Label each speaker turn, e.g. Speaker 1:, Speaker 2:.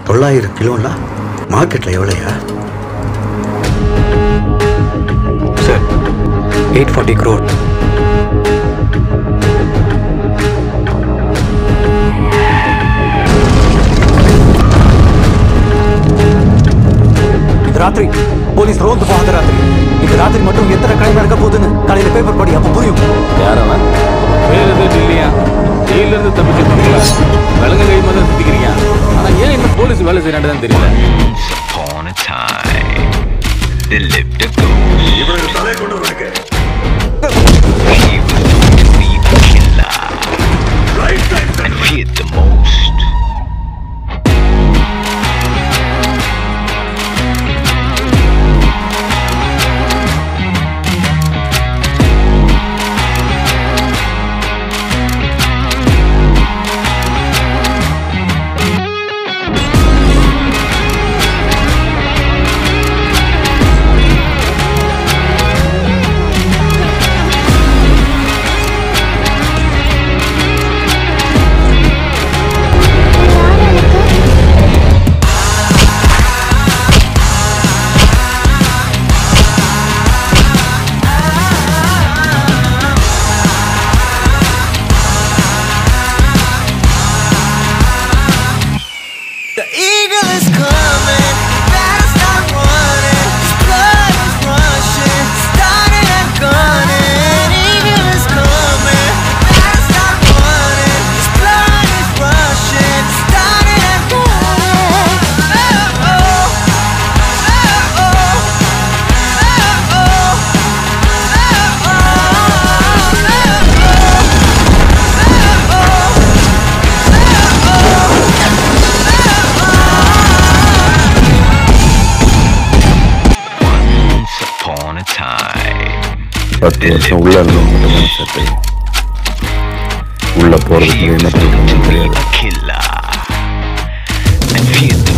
Speaker 1: தொள்ளாயிரம் கிலோனா மார்க்கெட்டில் எவ்வளோயா
Speaker 2: சார் எயிட் ஃபார்ட்டி க்ரோர் இது ராத்திரி போலீஸ் ரோந்து போகாத ராத்திரி இந்த ராத்திரி மட்டும் எத்தனை கடை நடக்க போகுதுன்னு காலையில பேப்பர் படி அப்ப புரியும்
Speaker 3: யாரவன் வேறு எதுவும் இல்லையா ஜெயில இருந்து தப்பிச்சிருக்கீங்களா விலங்கு கை மாதிரி சுத்திக்கிறீங்க ஆனா ஏன் இன்னும் போலீஸ் வேலை செய்யறான்னு தெரியல
Speaker 4: Once upon a time, there lived a ghost. He was known to be a killer and feared the most.
Speaker 5: The eagle is coming, better start running. His blood is rushing, starting and gunning. Eagle is coming, better start running. His blood is rushing, starting and gunning. Oh oh, oh oh, oh oh,
Speaker 4: Once upon a time,
Speaker 6: பத்து வருஷம் உள்ள இருந்தவங்க மட்டும்தான் செத்து உள்ள போறதுக்கு
Speaker 4: he
Speaker 6: என்ன
Speaker 4: was known to
Speaker 6: பண்ணுறதுன்னு
Speaker 4: be
Speaker 6: தெரியாது
Speaker 4: a killer and feared the